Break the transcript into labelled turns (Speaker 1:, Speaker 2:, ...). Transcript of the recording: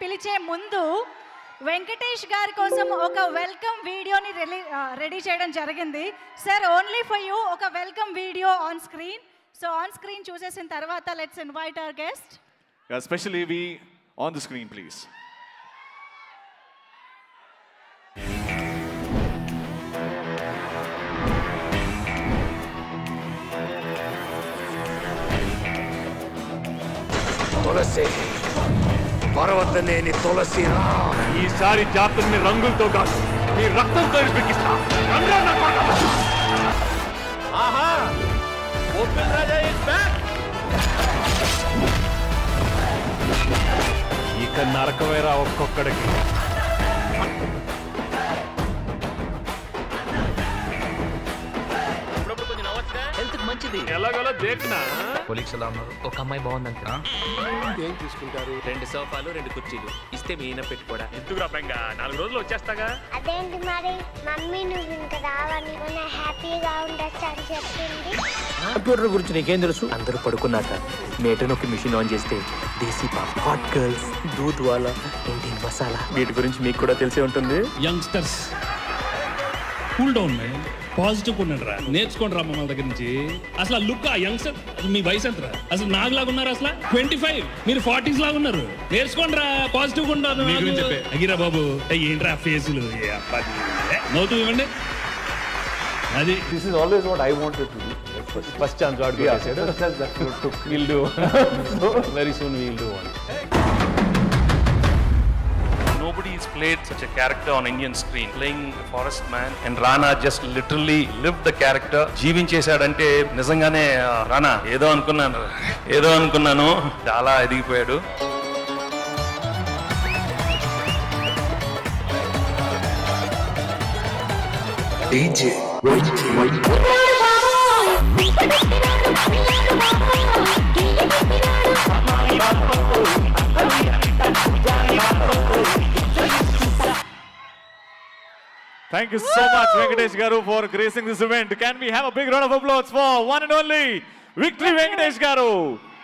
Speaker 1: పిలిచే ముందు వెంకటేష్ గారి కోసం ఒక వెల్కమ్ వీడియోని రెలీ రెడీ చేయడం జరిగింది సార్ ఓన్లీ ఫర్ యూ ఒక welcome video on screen so on screen చూసేసిన తర్వాత let's invite our guest
Speaker 2: Especially we on the screen, please.
Speaker 3: Tulasi Parvathaneni Tulasi రా
Speaker 4: ఈసారి జాతరని రంగులతో కాదు మీ రక్తంతో ఇరిపిస్తా ఆహా ఓపెన్ రాజా ఇస్ బ్యాక్ ఇక నరకమేరా ఒక్కొక్కడికి
Speaker 5: హెల్త్ మంచిది
Speaker 4: ఎలాగోలా దేకినా
Speaker 5: కొలీగ్స్ ఎలా ఉన్నారు ఒక అమ్మాయి బాగుందంట
Speaker 3: ఏం తీసుకుంటారు
Speaker 5: రెండు సోఫాలు రెండు కుర్చీలు ఇస్తే మీ ఈయన పెట్టుకోడా
Speaker 4: ఎందుకురా బెంగ నాలుగు రోజులు వచ్చేస్తాగా
Speaker 6: అదేంటి మరి మమ్మీ నువ్వు ఇంకా రావని మొన్న హ్యాపీగా ఉండొచ్చు అని చెప్పింది
Speaker 5: కంప్యూటర్ గురించి నీకేం తెలుసు అందరూ పడుకున్నాక మేటను ఒక మిషన్ ఆన్ చేస్తే దేశీ పాప్ హాట్ గర్ల్స్ దూద్ వాలా ఇండియన్ మసాలా వీటి గురించి మీకు కూడా తెలిసే ఉంటుంది
Speaker 7: యంగ్స్టర్స్ కూల్ డౌన్ మే పాజిటివ్ ఉండండి రా నేర్చుకోండి రా మమ్మల్ని దగ్గర నుంచి అసలు లుక్ ఆ యంగ్స్టర్ అసలు మీ వయసు ఎంత అసలు నాకు లాగా ఉన్నారు అసలు ట్వంటీ ఫైవ్ మీరు ఫార్టీస్ లాగా ఉన్నారు నేర్చుకోండి రా పాజిటివ్ ఉంటారు అగిరా బాబు ఏ, ఏంట్రా ఫేసులు ఏ అబ్బా, ఏ, నవ్వుతూ ఇవ్వండి అది
Speaker 4: this is always what I wanted to do first chance వాడు will do very soon will do one
Speaker 8: Nobody's played such a character on Indian screen, playing a forest man, and Rana just literally lived the character. జీవించేశాడంటే నిజంగానే ఆ, రానా ఏదో అనుకున్నాను ఏదో అనుకున్నాను చాలా ఎదిగిపోయాడు
Speaker 3: DJ
Speaker 2: Thank you so much, Venkatesh Garu, for gracing this event. Can we have a big round of applause for one and only Victory Venkatesh Garu?